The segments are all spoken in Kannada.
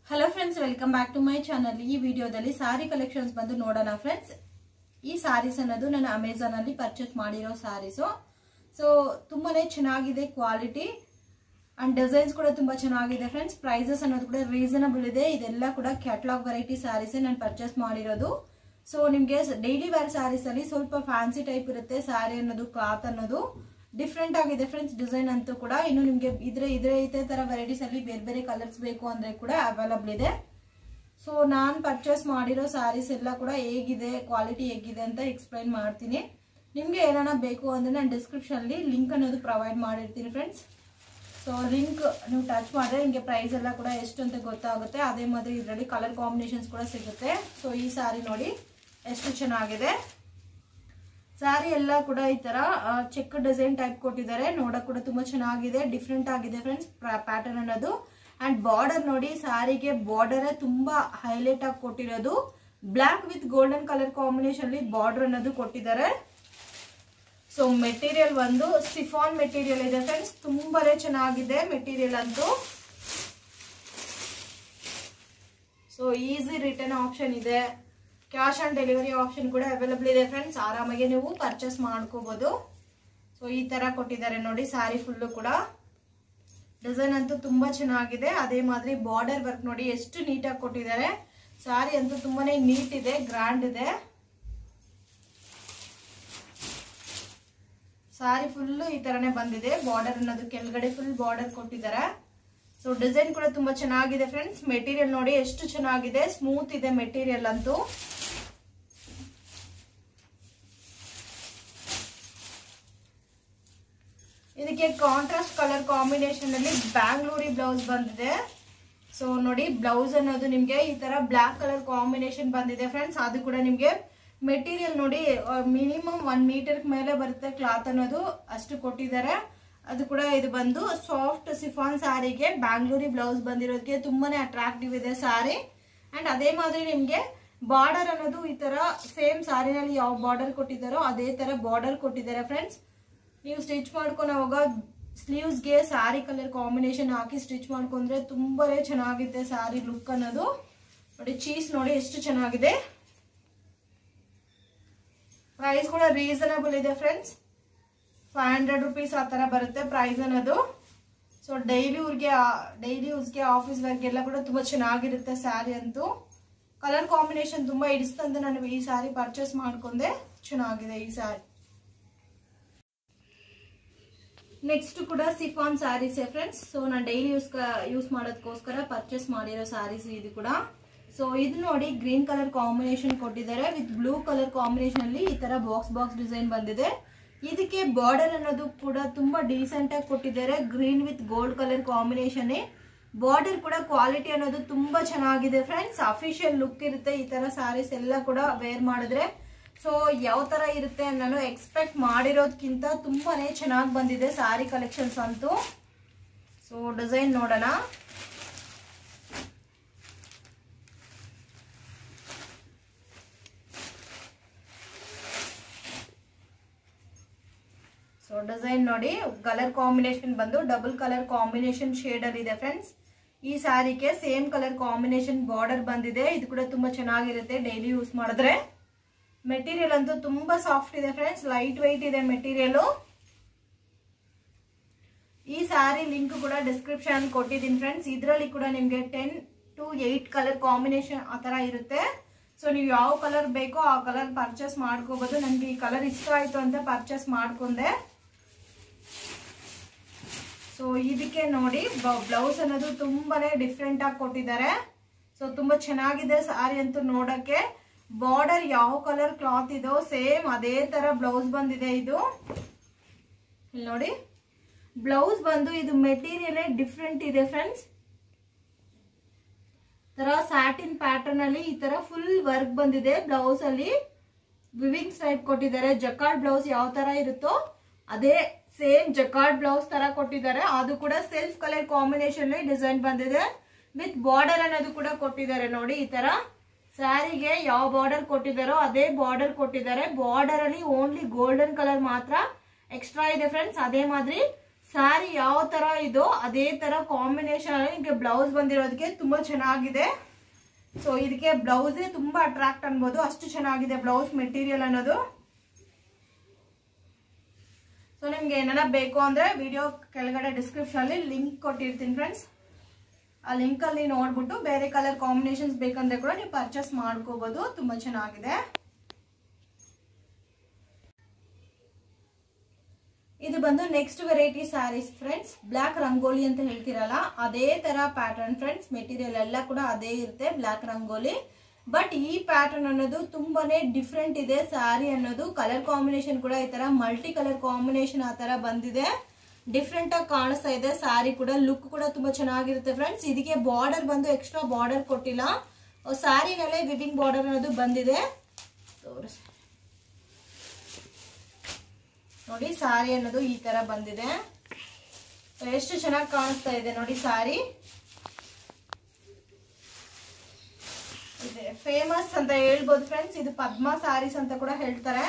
hello friends welcome back to my channel ಈ ವಿಡಿಯೋದಲ್ಲಿ ಸಾರಿ ಕಲೆಕ್ಷನ್ಸ್ ಬಂದು ನೋಡೋಣ ಫ್ರೆಂಡ್ಸ್ ಈ ಸಾರೀಸ್ ಅನ್ನೋದು ನಾನು ಅಮೆಝಾನ್ ಅಲ್ಲಿ ಪರ್ಚೇಸ್ ಮಾಡಿರೋ ಸಾರೀಸು ಸೊ ತುಂಬಾನೇ ಚೆನ್ನಾಗಿದೆ ಕ್ವಾಲಿಟಿ ಅಂಡ್ ಡಿಸೈನ್ಸ್ ಕೂಡ ತುಂಬಾ ಚೆನ್ನಾಗಿದೆ ಫ್ರೆಂಡ್ಸ್ ಪ್ರೈಸಸ್ ಅನ್ನೋದು ಕೂಡ ರೀಸನಬಲ್ ಇದೆ ಇದೆಲ್ಲ ಕೂಡ ಕ್ಯಾಟಲಾಗ್ ವೆರೈಟಿ ಸ್ಯಾರೀಸ್ ನಾನು ಪರ್ಚೇಸ್ ಮಾಡಿರೋದು ಸೊ ನಿಮಗೆ ಡೈಲಿ ವೇರ್ ಸ್ಯಾರೀಸ್ ಅಲ್ಲಿ ಸ್ವಲ್ಪ ಫ್ಯಾನ್ಸಿ ಟೈಪ್ ಇರುತ್ತೆ ಸ್ಯಾರಿ ಅನ್ನೋದು ಕ್ಲಾತ್ ಅನ್ನೋದು ಡಿಫ್ರೆಂಟ್ ಆಗಿದೆ ಫ್ರೆಂಡ್ಸ್ ಡಿಸೈನ್ ಅಂತೂ ಕೂಡ ಇನ್ನು ನಿಮಗೆ ಇದ್ರೆ ಇದ್ರೆ ಇದೇ ತರ ವೆರೈಟೀಸ್ ಅಲ್ಲಿ ಬೇರೆ ಬೇರೆ ಕಲರ್ಸ್ ಬೇಕು ಅಂದ್ರೆ ಕೂಡ ಅವೈಲಬಲ್ ಇದೆ ಸೊ ನಾನು ಪರ್ಚೇಸ್ ಮಾಡಿರೋ ಸ್ಯಾರೀಸ್ ಎಲ್ಲ ಕೂಡ ಹೇಗಿದೆ ಕ್ವಾಲಿಟಿ ಹೇಗಿದೆ ಅಂತ ಎಕ್ಸ್ಪ್ಲೈನ್ ಮಾಡ್ತೀನಿ ನಿಮಗೆ ಏನಾನ ಬೇಕು ಅಂದ್ರೆ ನಾನು ಡಿಸ್ಕ್ರಿಪ್ಷನ್ ಅಲ್ಲಿ ಲಿಂಕ್ ಅನ್ನೋದು ಪ್ರೊವೈಡ್ ಮಾಡಿರ್ತೀನಿ ಫ್ರೆಂಡ್ಸ್ ಸೊ ಲಿಂಕ್ ನೀವು ಟಚ್ ಮಾಡಿದ್ರೆ ನಿಮಗೆ ಪ್ರೈಸ್ ಎಲ್ಲ ಕೂಡ ಎಷ್ಟು ಅಂತ ಗೊತ್ತಾಗುತ್ತೆ ಅದೇ ಮಾದರಿ ಇದರಲ್ಲಿ ಕಲರ್ ಕಾಂಬಿನೇಷನ್ಸ್ ಕೂಡ ಸಿಗುತ್ತೆ ಸೊ ಈ ಸಾರಿ ನೋಡಿ ಎಷ್ಟು ಚೆನ್ನಾಗಿದೆ ಸ್ಯಾರಿ ಎಲ್ಲ ಕೂಡ ಈ ತರ ಚೆಕ್ ಡಿಸೈನ್ ಟೈಪ್ ಕೊಟ್ಟಿದ್ದಾರೆ ನೋಡಕ್ ಕೂಡ ತುಂಬಾ ಚೆನ್ನಾಗಿದೆ ಡಿಫ್ರೆಂಟ್ ಆಗಿದೆ ಫ್ರೆಂಡ್ಸ್ ಪ್ಯಾಟರ್ನ್ ಅನ್ನೋದು ಅಂಡ್ ಬಾರ್ಡರ್ ನೋಡಿ ಸ್ಯಾರಿಗೆ ಬಾರ್ಡರ್ ತುಂಬಾ ಹೈಲೈಟ್ ಆಗಿ ಕೊಟ್ಟಿರೋದು black with golden colour combination ಅಲ್ಲಿ ಬಾರ್ಡರ್ ಅನ್ನೋದು ಕೊಟ್ಟಿದ್ದಾರೆ ಸೊ ಮೆಟೀರಿಯಲ್ ಒಂದು ಸಿಫಾನ್ ಮೆಟೀರಿಯಲ್ ಇದೆ ಫ್ರೆಂಡ್ಸ್ ತುಂಬಾನೇ ಚೆನ್ನಾಗಿದೆ ಮೆಟೀರಿಯಲ್ ಅಂತೂ ಸೊ ಈಸಿ ರಿಟರ್ನ್ ಆಪ್ಷನ್ ಇದೆ ಕ್ಯಾಶ್ ಆನ್ ಡೆಲಿವರಿ ಆಪ್ಷನ್ ಕೂಡ ಅವೈಲಬಲ್ ಇದೆ ಫ್ರೆಂಡ್ಸ್ ಆರಾಮಾಗಿ ನೀವು ಪರ್ಚೇಸ್ ಮಾಡ್ಕೋಬಹುದು ಸೊ ಈ ತರ ಕೊಟ್ಟಿದ್ದಾರೆ ನೋಡಿ ಸ್ಯಾರಿ ಫುಲ್ಲು ಕೂಡ ಡಿಸೈನ್ ಅಂತೂ ತುಂಬಾ ಚೆನ್ನಾಗಿದೆ ಅದೇ ಮಾದರಿ ಬಾರ್ಡರ್ ವರ್ಕ್ ನೋಡಿ ಎಷ್ಟು ನೀಟಾಗಿ ಕೊಟ್ಟಿದ್ದಾರೆ ಸ್ಯಾರಿ ಅಂತೂ ತುಂಬಾನೇ ನೀಟ್ ಇದೆ ಗ್ರ್ಯಾಂಡ್ ಇದೆ ಸಾರಿ ಫುಲ್ಲು ಈ ತರನೇ ಬಂದಿದೆ ಬಾರ್ಡರ್ ಅನ್ನೋದು ಕೆಳಗಡೆ ಫುಲ್ ಬಾರ್ಡರ್ ಕೊಟ್ಟಿದ್ದಾರೆ ಸೊ ಡಿಸೈನ್ ಕೂಡ ತುಂಬಾ ಚೆನ್ನಾಗಿದೆ ಫ್ರೆಂಡ್ಸ್ ಮೆಟೀರಿಯಲ್ ನೋಡಿ ಎಷ್ಟು ಚೆನ್ನಾಗಿದೆ ಸ್ಮೂತ್ ಇದೆ ಮೆಟೀರಿಯಲ್ ಅಂತೂ ಇದಕ್ಕೆ ಕಾಂಟ್ರಾಸ್ಟ್ ಕಲರ್ ಕಾಂಬಿನೇಷನ್ ಅಲ್ಲಿ ಬ್ಯಾಂಗ್ಳೂರಿ ಬ್ಲೌಸ್ ಬಂದಿದೆ ಸೊ ನೋಡಿ ಬ್ಲೌಸ್ ಅನ್ನೋದು ನಿಮ್ಗೆ ಈ ತರ ಬ್ಲಾಕ್ ಕಲರ್ ಕಾಂಬಿನೇಷನ್ ಬಂದಿದೆ ಫ್ರೆಂಡ್ಸ್ ಅದು ಕೂಡ ನಿಮ್ಗೆ ಮೆಟೀರಿಯಲ್ ನೋಡಿ ಮಿನಿಮಮ್ ಒನ್ ಮೀಟರ್ ಮೇಲೆ ಬರುತ್ತೆ ಕ್ಲಾತ್ ಅನ್ನೋದು ಅಷ್ಟು ಕೊಟ್ಟಿದ್ದಾರೆ ಅದು ಕೂಡ ಇದು ಬಂದು ಸಾಫ್ಟ್ ಸಿಫಾನ್ ಸ್ಯಾರಿಗೆ ಬ್ಯಾಂಗ್ಳೂರಿ ಬ್ಲೌಸ್ ಬಂದಿರೋದಕ್ಕೆ ತುಂಬಾನೇ ಅಟ್ರಾಕ್ಟಿವ್ ಇದೆ ಸ್ಯಾರಿ ಅಂಡ್ ಅದೇ ಮಾದರಿ ನಿಮ್ಗೆ ಬಾರ್ಡರ್ ಅನ್ನೋದು ಈ ತರ ಸೇಮ್ ಸ್ಯಾರಿನಲ್ಲಿ ಯಾವ ಬಾರ್ಡರ್ ಕೊಟ್ಟಿದ್ದಾರೋ ಅದೇ ತರ ಬಾರ್ಡರ್ ಕೊಟ್ಟಿದ್ದಾರೆ ಫ್ರೆಂಡ್ಸ್ ನೀವು ಸ್ಟಿಚ್ ಮಾಡ್ಕೊಂಡು ಅವಾಗ ಸ್ಲೀವ್ಸ್ಗೆ ಸ್ಯಾರಿ ಕಲರ್ ಕಾಂಬಿನೇಷನ್ ಹಾಕಿ ಸ್ಟಿಚ್ ಮಾಡ್ಕೊಂಡ್ರೆ ತುಂಬಾನೇ ಚೆನ್ನಾಗಿದೆ ಸ್ಯಾರಿ ಲುಕ್ ಅನ್ನೋದು ನೋಡಿ ಚೀಸ್ ನೋಡಿ ಎಷ್ಟು ಚೆನ್ನಾಗಿದೆ ಪ್ರೈಸ್ ಕೂಡ ರೀಸನಬಲ್ ಇದೆ ಫ್ರೆಂಡ್ಸ್ ಫೈವ್ ಹಂಡ್ರೆಡ್ ರುಪೀಸ್ ಆ ಥರ ಬರುತ್ತೆ ಪ್ರೈಸ್ ಅನ್ನೋದು ಸೊ ಡೈಲಿ ಊರಿಗೆ ಡೈಲಿ ಯೂಸ್ಗೆ ಆಫೀಸ್ ವರ್ಗೆಲ್ಲ ಕೂಡ ತುಂಬ ಚೆನ್ನಾಗಿರುತ್ತೆ ಸ್ಯಾರಿ ಅಂತೂ ಕಲರ್ ಕಾಂಬಿನೇಷನ್ ತುಂಬ ಇಡಿಸ್ತಂತ ನಾನು ಈ ಸ್ಯಾರಿ ಪರ್ಚೇಸ್ ಮಾಡ್ಕೊಂಡೆ ಚೆನ್ನಾಗಿದೆ ಈ ಸ್ಯಾರಿ ನೆಕ್ಸ್ಟ್ ಕೂಡ ಸಿಫಾನ್ ಸ್ಯಾರೀಸ್ ಫ್ರೆಂಡ್ಸ್ ಸೊ ನಾನು ಡೈಲಿ ಯೂಸ್ ಯೂಸ್ ಮಾಡೋದಕ್ಕೋಸ್ಕರ ಪರ್ಚೇಸ್ ಮಾಡಿರೋ ಸ್ಯಾರೀಸ್ ಇದು ಕೂಡ ಸೊ ಇದು ನೋಡಿ ಗ್ರೀನ್ ಕಲರ್ ಕಾಂಬಿನೇಷನ್ ಕೊಟ್ಟಿದ್ದಾರೆ ವಿತ್ ಬ್ಲೂ ಕಲರ್ ಕಾಂಬಿನೇಷನ್ ಅಲ್ಲಿ ಈ ತರ ಬಾಕ್ಸ್ ಬಾಕ್ಸ್ ಡಿಸೈನ್ ಬಂದಿದೆ ಇದಕ್ಕೆ ಬಾರ್ಡರ್ ಅನ್ನೋದು ಕೂಡ ತುಂಬಾ ಡೀಸೆಂಟ್ ಆಗಿ ಕೊಟ್ಟಿದ್ದಾರೆ green with gold colour combination border ಕೂಡ ಕ್ವಾಲಿಟಿ ಅನ್ನೋದು ತುಂಬಾ ಚೆನ್ನಾಗಿದೆ ಫ್ರೆಂಡ್ಸ್ ಅಫಿಷಿಯಲ್ ಲುಕ್ ಇರುತ್ತೆ ಈ ತರ ಸ್ಯಾರೀಸ್ ಎಲ್ಲ ಕೂಡ ವೇರ್ ಮಾಡಿದ್ರೆ ಸೊ ಯಾವ ತರ ಇರುತ್ತೆ ನಾನು ಎಕ್ಸ್ಪೆಕ್ಟ್ ಮಾಡಿರೋದಕ್ಕಿಂತ ತುಂಬಾನೇ ಚೆನ್ನಾಗಿ ಬಂದಿದೆ ಸ್ಯಾರಿ ಕಲೆಕ್ಷನ್ಸ್ ಅಂತೂ ಸೊ ಡಿಸೈನ್ ನೋಡೋಣ ಸೊ ಡಿಸೈನ್ ನೋಡಿ ಕಲರ್ ಕಾಂಬಿನೇಷನ್ ಬಂದು ಡಬಲ್ ಕಲರ್ ಕಾಂಬಿನೇಷನ್ ಶೇಡ್ ಅಲ್ಲಿ ಇದೆ ಫ್ರೆಂಡ್ಸ್ ಈ ಸ್ಯಾರಿಗೆ ಸೇಮ್ ಕಲರ್ ಕಾಂಬಿನೇಷನ್ ಬಾರ್ಡರ್ ಬಂದಿದೆ ಇದು ಕೂಡ ತುಂಬಾ ಚೆನ್ನಾಗಿರುತ್ತೆ ಡೈಲಿ ಯೂಸ್ ಮಾಡಿದ್ರೆ ಮೆಟೀರಿಯಲ್ ಅಂತೂ ತುಂಬಾ ಸಾಫ್ಟ್ ಇದೆ ಫ್ರೆಂಡ್ಸ್ ಲೈಟ್ ವೈಟ್ ಇದೆ ಮೆಟೀರಿಯಲ್ ಈ ಸ್ಯಾರಿ ಲಿಂಕ್ ಕೂಡ ಡಿಸ್ಕ್ರಿಪ್ಷನ್ ಕೊಟ್ಟಿದ್ದೀನಿ ಫ್ರೆಂಡ್ಸ್ ಇದರಲ್ಲಿ ಕೂಡ ನಿಮ್ಗೆ ten to eight colour combination ಆ ತರ ಇರುತ್ತೆ ಸೊ ನೀವು ಯಾವ ಕಲರ್ ಬೇಕೋ ಆ ಕಲರ್ ಪರ್ಚೇಸ್ ಮಾಡ್ಕೋಬಹುದು ನನಗೆ ಈ ಕಲರ್ ಇಷ್ಟ ಆಯ್ತು ಅಂತ ಪರ್ಚೇಸ್ ಮಾಡ್ಕೊಂಡೆ ಸೊ ಇದಕ್ಕೆ ನೋಡಿ ಬ್ಲೌಸ್ ಅನ್ನೋದು ತುಂಬಾನೇ ಡಿಫ್ರೆಂಟ್ ಆಗಿ ಕೊಟ್ಟಿದ್ದಾರೆ ಸೊ ತುಂಬಾ ಚೆನ್ನಾಗಿದೆ ಸಾರಿ ಅಂತೂ ನೋಡಕ್ಕೆ ಬಾರ್ಡರ್ ಯಾವ ಕಲರ್ ಕ್ಲಾತ್ ಇದೋ ಸೇಮ್ ಅದೇ ತರ ಬ್ಲೌಸ್ ಬಂದಿದೆ ಇದು ಇಲ್ಲಿ ನೋಡಿ ಬ್ಲೌಸ್ ಬಂದು ಇದು ಮೆಟೀರಿಯಲ್ ಡಿಫ್ರೆಂಟ್ ಇದೆ ಫ್ರೆಂಡ್ಸ್ ತರ ಸ್ಯಾಟಿನ್ ಪ್ಯಾಟರ್ನ್ ಅಲ್ಲಿ ಈ ತರ ಫುಲ್ ವರ್ಕ್ ಬಂದಿದೆ ಬ್ಲೌಸ್ ಅಲ್ಲಿ ವಿವಿಂಗ್ ಟೈಪ್ ಕೊಟ್ಟಿದ್ದಾರೆ ಜಕಾರ್ಡ್ ಬ್ಲೌಸ್ ಯಾವ ತರ ಇರುತ್ತೋ ಅದೇ ಸೇಮ್ ಜಕಾರ್ಡ್ ಬ್ಲೌಸ್ ತರ ಕೊಟ್ಟಿದ್ದಾರೆ ಅದು ಕೂಡ ಸೆಲ್ಫ್ ಕಲರ್ ಕಾಂಬಿನೇಷನ್ ಡಿಸೈನ್ ಬಂದಿದೆ ವಿತ್ ಬಾರ್ಡರ್ ಅನ್ನೋದು ಕೂಡ ಕೊಟ್ಟಿದ್ದಾರೆ ನೋಡಿ ಈ ತರ ಸ್ಯಾರಿಗೆ ಯಾವ ಬಾರ್ಡರ್ ಕೊಟ್ಟಿದ್ದಾರೋ ಅದೇ ಬಾರ್ಡರ್ ಕೊಟ್ಟಿದ್ದಾರೆ ಬಾರ್ಡರ್ ಅಲ್ಲಿ ಓನ್ಲಿ ಗೋಲ್ಡನ್ ಕಲರ್ ಮಾತ್ರ ಎಕ್ಸ್ಟ್ರಾ ಇದೆ ಫ್ರೆಂಡ್ಸ್ ಅದೇ ಮಾದರಿ ಸ್ಯಾರಿ ಯಾವ ತರ ಇದೋ ಅದೇ ತರ ಕಾಂಬಿನೇಷನ್ ಅಲ್ಲಿ ನಿಮಗೆ ಬ್ಲೌಸ್ ಬಂದಿರೋದಕ್ಕೆ ತುಂಬಾ ಚೆನ್ನಾಗಿದೆ ಸೊ ಇದಕ್ಕೆ ಬ್ಲೌಸ್ ತುಂಬಾ ಅಟ್ರಾಕ್ಟ್ ಅನ್ಬೋದು ಅಷ್ಟು ಚೆನ್ನಾಗಿದೆ ಬ್ಲೌಸ್ ಮೆಟೀರಿಯಲ್ ಅನ್ನೋದು ಸೊ ನಿಮ್ಗೆ ಏನಾರ ಬೇಕು ಅಂದ್ರೆ ವಿಡಿಯೋ ಕೆಳಗಡೆ ಡಿಸ್ಕ್ರಿಪ್ಷನ್ ಅಲ್ಲಿ ಲಿಂಕ್ ಕೊಟ್ಟಿರ್ತೀನಿ ಫ್ರೆಂಡ್ಸ್ ಆ ಲಿಂಕ್ ಅಲ್ಲಿ ನೋಡ್ಬಿಟ್ಟು ಬೇರೆ ಕಲರ್ ಕಾಂಬಿನೇಷನ್ಸ್ ಬೇಕಂದ್ರೆ ಕೂಡ ನೀವು ಪರ್ಚೇಸ್ ಮಾಡ್ಕೋಬಹುದು ತುಂಬಾ ಚೆನ್ನಾಗಿದೆ ಇದು ಬಂದು next variety sarees friends black rangoli ಅಂತ ಹೇಳ್ತಿರಲ್ಲ ಅದೇ ತರ ಪ್ಯಾಟರ್ನ್ ಫ್ರೆಂಡ್ಸ್ ಮೆಟೀರಿಯಲ್ ಎಲ್ಲ ಕೂಡ ಅದೇ ಇರುತ್ತೆ ಬ್ಲಾಕ್ ರಂಗೋಲಿ ಬಟ್ ಈ ಪ್ಯಾಟರ್ನ್ ಅನ್ನೋದು ತುಂಬಾನೇ ಡಿಫ್ರೆಂಟ್ ಇದೆ ಸ್ಯಾರಿ ಅನ್ನೋದು ಕಲರ್ ಕಾಂಬಿನೇಷನ್ ಕೂಡ ಈ ತರ ಮಲ್ಟಿ ಕಲರ್ ಕಾಂಬಿನೇಷನ್ ಆ ತರ ಬಂದಿದೆ ಡಿಫ್ರೆಂಟ್ ಆಗಿ ಕಾಣಿಸ್ತಾ ಇದೆ ಸ್ಯಾರಿ ಕೂಡ ಲುಕ್ ಕೂಡ ತುಂಬಾ ಚೆನ್ನಾಗಿರುತ್ತೆ ಫ್ರೆಂಡ್ಸ್ ಇದಕ್ಕೆ ಬಾರ್ಡರ್ ಬಂದು ಎಕ್ಸ್ಟ್ರಾ ಬಾರ್ಡರ್ ಕೊಟ್ಟಿಲ್ಲ ಸ್ಯಾರಿನಲ್ಲೇ ವಿವಿಂಗ್ ಬಾರ್ಡರ್ ಅನ್ನೋದು ಬಂದಿದೆ ತೋರಿಸ್ ನೋಡಿ ಸಾರಿ ಅನ್ನೋದು ಈ ತರ ಬಂದಿದೆ So, ಎಷ್ಟು ಚೆನ್ನಾಗಿ ಕಾಣಿಸ್ತಾ ಇದೆ ನೋಡಿ ಸಾರಿ ಇದೆ ಫೇಮಸ್ ಅಂತ ಹೇಳ್ಬೋದು ಫ್ರೆಂಡ್ಸ್ ಇದು ಪದ್ಮ ಸಾರೀಸ್ ಅಂತ ಕೂಡ ಹೇಳ್ತಾರೆ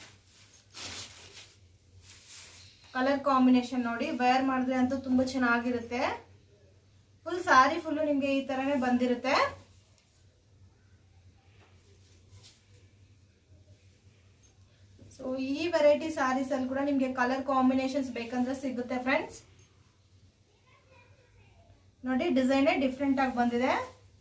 ಕಲರ್ ಕಾಂಬಿನೇಷನ್ ನೋಡಿ ವೇರ್ ಮಾಡಿದ್ರೆ ಅಂತೂ ತುಂಬಾ ಚೆನ್ನಾಗಿರುತ್ತೆ ಫುಲ್ ಸಾರಿ ಫುಲ್ ನಿಮ್ಗೆ ಈ ತರನೇ ಬಂದಿರುತ್ತೆ ಸೊ ಈ ವೆರೈಟಿ ಸ್ಯಾರೀಸ್ ಅಲ್ಲಿ ಕೂಡ ನಿಮ್ಗೆ ಕಲರ್ ಕಾಂಬಿನೇಷನ್ಸ್ ಬೇಕಂದ್ರೆ ಸಿಗುತ್ತೆ ಫ್ರೆಂಡ್ಸ್ ನೋಡಿ ಡಿಸೈನ್ ಡಿಫ್ರೆಂಟ್ ಆಗಿ ಬಂದಿದೆ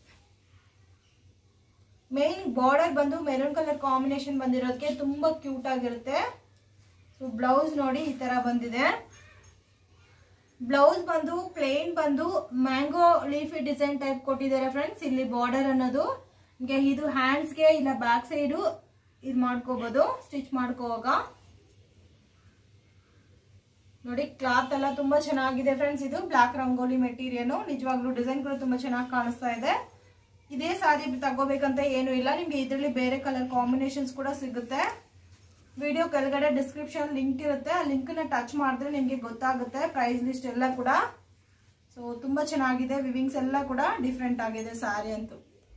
ಮೇನ್ ಬಾರ್ಡರ್ ಬಂದು ಮೆರೂನ್ ಕಲರ್ ಕಾಂಬಿನೇಷನ್ ಬಂದಿರೋದಕ್ಕೆ ತುಂಬಾ ಕ್ಯೂಟ್ ಆಗಿರುತ್ತೆ ಸೊ ಬ್ಲೌಸ್ ನೋಡಿ ಈ ತರ ಬಂದಿದೆ ಬ್ಲೌಸ್ ಬಂದು ಪ್ಲೇನ್ ಬಂದು ಮ್ಯಾಂಗೋ ಲೀಫಿ ಡಿಸೈನ್ ಟೈಪ್ ಕೊಟ್ಟಿದ್ದಾರೆ ಫ್ರೆಂಡ್ಸ್ ಇಲ್ಲಿ ಬಾರ್ಡರ್ ಅನ್ನೋದು ನಿಮಗೆ ಇದು ಹ್ಯಾಂಡ್ಸ್ಗೆ ಇಲ್ಲ ಬ್ಯಾಕ್ ಸೈಡು ಇದು ಮಾಡ್ಕೋಬಹುದು ಸ್ಟಿಚ್ ಮಾಡ್ಕೋವಾಗ ನೋಡಿ ಕ್ಲಾತ್ ಎಲ್ಲ ತುಂಬಾ ಚೆನ್ನಾಗಿದೆ ಫ್ರೆಂಡ್ಸ್ ಇದು ಬ್ಲಾಕ್ ರಂಗೋಲಿ ಮೆಟೀರಿಯಲ್ ನಿಜವಾಗ್ಲೂ ಡಿಸೈನ್ ಕೂಡ ತುಂಬಾ ಚೆನ್ನಾಗಿ ಕಾಣಿಸ್ತಾ ಇದೆ ಇದೇ ಸಾರಿ ತಗೋಬೇಕಂತ ಏನು ಇಲ್ಲ ನಿಮ್ಗೆ ಇದರಲ್ಲಿ ಬೇರೆ ಕಲರ್ ಕಾಂಬಿನೇಷನ್ಸ್ ಕೂಡ ಸಿಗುತ್ತೆ ವಿಡಿಯೋ ಕೆಳಗಡೆ ಡಿಸ್ಕ್ರಿಪ್ಷನ್ ಲಿಂಕ್ ಇರುತ್ತೆ ಆ ಲಿಂಕ್ ನ ಟಚ್ ಮಾಡಿದ್ರೆ ನಿಮ್ಗೆ ಗೊತ್ತಾಗುತ್ತೆ ಪ್ರೈಸ್ ಲಿಸ್ಟ್ ಎಲ್ಲ ಕೂಡ ಸೊ ತುಂಬಾ ಚೆನ್ನಾಗಿದೆ ವಿವಿಂಗ್ಸ್ ಎಲ್ಲ ಕೂಡ ಡಿಫ್ರೆಂಟ್ ಆಗಿದೆ ಸಾರಿ ಅಂತೂ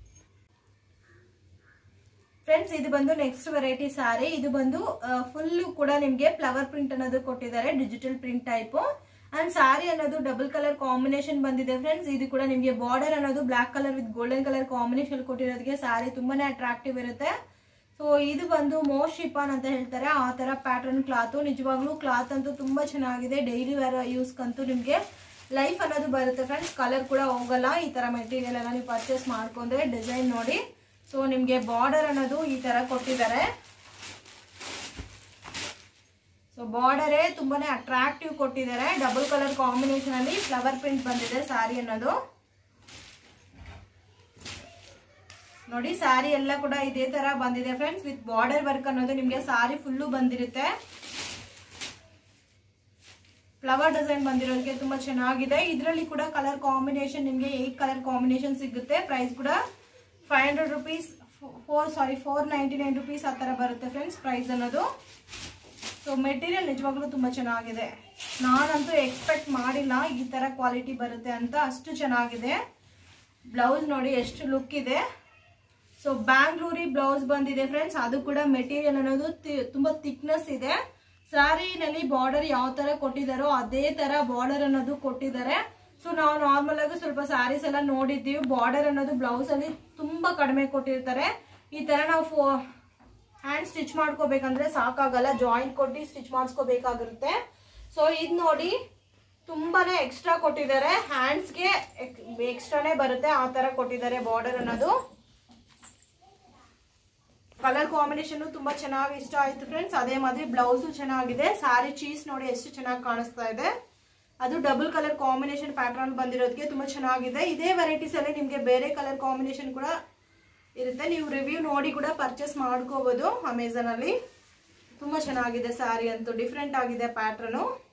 ಫ್ರೆಂಡ್ಸ್ ಇದು ಬಂದು ನೆಕ್ಸ್ಟ್ ವೆರೈಟಿ ಸಾರಿ ಇದು ಬಂದು ಫುಲ್ ಕೂಡ ನಿಮ್ಗೆ ಫ್ಲವರ್ ಪ್ರಿಂಟ್ ಅನ್ನೋದು ಕೊಟ್ಟಿದ್ದಾರೆ digital print type and sari ಅನ್ನೋದು ಡಬಲ್ ಕಲರ್ ಕಾಂಬಿನೇಷನ್ ಬಂದಿದೆ ಫ್ರೆಂಡ್ಸ್ ಇದು ಕೂಡ ನಿಮ್ಗೆ ಬಾರ್ಡರ್ ಅನ್ನೋದು black colour with golden colour combination ಕೊಟ್ಟಿರೋದಕ್ಕೆ ಸಾರಿ ತುಂಬಾನೇ ಅಟ್ರಾಕ್ಟಿವ್ ಇರುತ್ತೆ ಸೊ ಇದು ಬಂದು ಮೋಸ್ಟ್ ಶಿಪಾನ್ ಅಂತ ಹೇಳ್ತಾರೆ ಆ ತರ ಪ್ಯಾಟರ್ನ್ ಕ್ಲಾತ್ ನಿಜವಾಗ್ಲೂ ಕ್ಲಾತ್ ಅಂತೂ ತುಂಬಾ ಚೆನ್ನಾಗಿದೆ ಡೈಲಿ ವೇರ್ ಯೂಸ್ ಕಂತೂ ನಿಮ್ಗೆ ಲೈಫ್ ಅನ್ನೋದು ಬರುತ್ತೆ ಫ್ರೆಂಡ್ಸ್ ಕಲರ್ ಕೂಡ ಹೋಗಲ್ಲ ಈ ತರ ಮೆಟೀರಿಯಲ್ ಎಲ್ಲ ನೀವು ಪರ್ಚೇಸ್ ಮಾಡ್ಕೊಂಡ್ರೆ ಡಿಸೈನ್ ನೋಡಿ ಸೊ ನಿಮ್ಗೆ ಬಾರ್ಡರ್ ಅನ್ನೋದು ಈ ತರ ಕೊಟ್ಟಿದ್ದಾರೆ ಸೊ ಬಾರ್ಡರೇ ತುಂಬಾನೇ ಅಟ್ರಾಕ್ಟಿವ್ ಕೊಟ್ಟಿದ್ದಾರೆ ಡಬಲ್ ಕಲರ್ ಕಾಂಬಿನೇಷನ್ ಅಲ್ಲಿ ಫ್ಲವರ್ ಪ್ರಿಂಟ್ ಬಂದಿದೆ ಸಾರಿ ಅನ್ನೋದು ನೋಡಿ ಸಾರಿ ಎಲ್ಲ ಕೂಡ ಇದೇ ತರ ಬಂದಿದೆ ಫ್ರೆಂಡ್ಸ್ ವಿತ್ ಬಾರ್ಡರ್ ವರ್ಕ್ ಅನ್ನೋದು ನಿಮ್ಗೆ ಸಾರಿ ಫುಲ್ಲು ಬಂದಿರುತ್ತೆ ಫ್ಲವರ್ ಡಿಸೈನ್ ಬಂದಿರೋದಕ್ಕೆ ತುಂಬಾ ಚೆನ್ನಾಗಿದೆ ಇದರಲ್ಲಿ ಕೂಡ ಕಲರ್ ಕಾಂಬಿನೇಷನ್ ನಿಮ್ಗೆ ಏಟ್ ಕಲರ್ ಕಾಂಬಿನೇಷನ್ ಸಿಗುತ್ತೆ ಪ್ರೈಸ್ ಕೂಡ five hundred rupees four sorry four ninety nine rupees ಆ ಥರ ಬರುತ್ತೆ ಫ್ರೆಂಡ್ಸ್ ಪ್ರೈಸ್ ಅನ್ನೋದು ಸೊ ಮೆಟೀರಿಯಲ್ ನಿಜವಾಗ್ಲೂ ತುಂಬ ಚೆನ್ನಾಗಿದೆ ನಾನಂತೂ ಎಕ್ಸ್ಪೆಕ್ಟ್ ಮಾಡಿಲ್ಲ ಈ ಥರ ಕ್ವಾಲಿಟಿ ಬರುತ್ತೆ ಅಂತ ಅಷ್ಟು ಚೆನ್ನಾಗಿದೆ ಬ್ಲೌಸ್ ನೋಡಿ ಎಷ್ಟು ಲುಕ್ ಇದೆ so Bangalori blouse friends friends ಅದು ಕೂಡ ಮೆಟೀರಿಯಲ್ ಅನ್ನೋದು ತಿ- ತುಂಬಾ ಥಿಕ್ನೆಸ್ ಇದೆ ಸ್ಯಾರಿನಲ್ಲಿ ಬಾರ್ಡರ್ ಯಾವ ತರ ಕೊಟ್ಟಿದಾರೋ ಅದೇ ತರ ಬಾರ್ಡರ್ ಅನ್ನೋದು ಕೊಟ್ಟಿದ್ದಾರೆ ಸೊ ನಾವು ನಾರ್ಮಲ್ ಆಗಿ ಸ್ವಲ್ಪ ಸ್ಯಾರೀಸ್ ಎಲ್ಲ ನೋಡಿದ್ದೀವಿ ಬಾರ್ಡರ್ ಅನ್ನೋದು ಬ್ಲೌಸ್ ಅಲ್ಲಿ ತುಂಬಾ ಕಡಿಮೆ ಕೊಟ್ಟಿರ್ತಾರೆ ಈ ತರ ನಾವು ಹ್ಯಾಂಡ್ ಸ್ಟಿಚ್ ಮಾಡ್ಕೋಬೇಕಂದ್ರೆ ಸಾಕಾಗಲ್ಲ ಜಾಯಿಂಟ್ ಕೊಟ್ಟು ಸ್ಟಿಚ್ ಮಾಡಿಸ್ಕೋಬೇಕಾಗಿರುತ್ತೆ ಸೊ ಇದು ನೋಡಿ ತುಂಬಾನೇ ಎಕ್ಸ್ಟ್ರಾ ಕೊಟ್ಟಿದ್ದಾರೆ ಹ್ಯಾಂಡ್ಸ್ಗೆ ಎಕ್ಸ್ಟ್ರಾನೇ ಬರುತ್ತೆ ಆ ತರ ಕೊಟ್ಟಿದ್ದಾರೆ ಬಾರ್ಡರ್ ಅನ್ನೋದು ಕಲರ್ ಕಾಂಬಿನೇಷನ್ ತುಂಬಾ ಚೆನ್ನಾಗಿ ಇಷ್ಟ ಆಯ್ತು ಫ್ರೆಂಡ್ಸ್ ಅದೇ ಮಾದರಿ ಬ್ಲೌಸು ಚೆನ್ನಾಗಿದೆ ಸಾರಿ ಚೀಸ್ ನೋಡಿ ಎಷ್ಟು ಚೆನ್ನಾಗಿ ಕಾಣಿಸ್ತಾ ಇದೆ ಅದು ಡಬಲ್ ಕಲರ್ ಕಾಂಬಿನೇಷನ್ ಪ್ಯಾಟರ್ನ್ ಬಂದಿರೋದಕ್ಕೆ ತುಂಬಾ ಚೆನ್ನಾಗಿದೆ ಇದೇ ವೆರೈಟೀಸ್ ಅಲ್ಲಿ ನಿಮ್ಗೆ ಬೇರೆ ಕಲರ್ ಕಾಂಬಿನೇಷನ್ ಕೂಡ ಇರುತ್ತೆ ನೀವು ರಿವ್ಯೂ ನೋಡಿ ಕೂಡ ಪರ್ಚೇಸ್ ಮಾಡ್ಕೋಬಹುದು ಅಮೆಝಾನ್ ಅಲ್ಲಿ ತುಂಬಾ ಚೆನ್ನಾಗಿದೆ ಸ್ಯಾರಿ ಅಂತೂ ಡಿಫ್ರೆಂಟ್ ಆಗಿದೆ ಪ್ಯಾಟ್ರನು